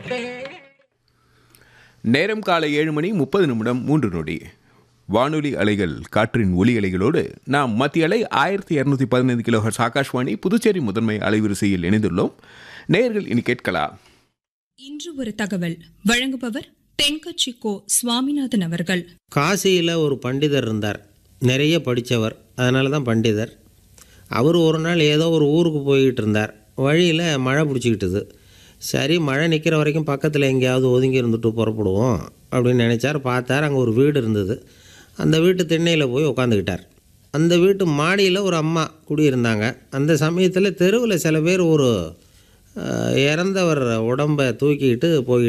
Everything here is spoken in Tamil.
நேரம் காலை ஏழு மணி முப்பது நிமிடம் மூன்று நொடி வானொலி அலைகள் காற்றின் ஒலி அலைகளோடு நாம் மத்திய அலை ஆயிரத்தி இரநூத்தி பதினைந்து கிலோஹர்ஸ் ஆகாஷ்வாணி புதுச்சேரி முதன்மை அலைவரிசையில் இணைந்துள்ளோம் நேயர்கள் இனி கேட்கலாம் இன்று ஒரு தகவல் வழங்குபவர் தென்கட்சி கோ சுவாமிநாதன் அவர்கள் காசியில் ஒரு பண்டிதர் இருந்தார் நிறைய படித்தவர் அதனால தான் பண்டிதர் அவர் ஒரு நாள் ஏதோ ஒரு ஊருக்கு போய்கிட்டு இருந்தார் வழியில் மழை பிடிச்சிக்கிட்டுது சரி மழை நிற்கிற வரைக்கும் பக்கத்தில் எங்கேயாவது ஒதுங்கி இருந்துட்டு புறப்படுவோம் அப்படின்னு நினச்சார் பார்த்தார் அங்கே ஒரு வீடு இருந்தது அந்த வீட்டு திண்ணையில் போய் உட்காந்துக்கிட்டார் அந்த வீட்டு மாடியில் ஒரு அம்மா குடியிருந்தாங்க அந்த சமயத்தில் தெருவில் சில பேர் ஒரு அஹ், இறந்தவர் உடம்பை தூக்கிக்கிட்டு போய்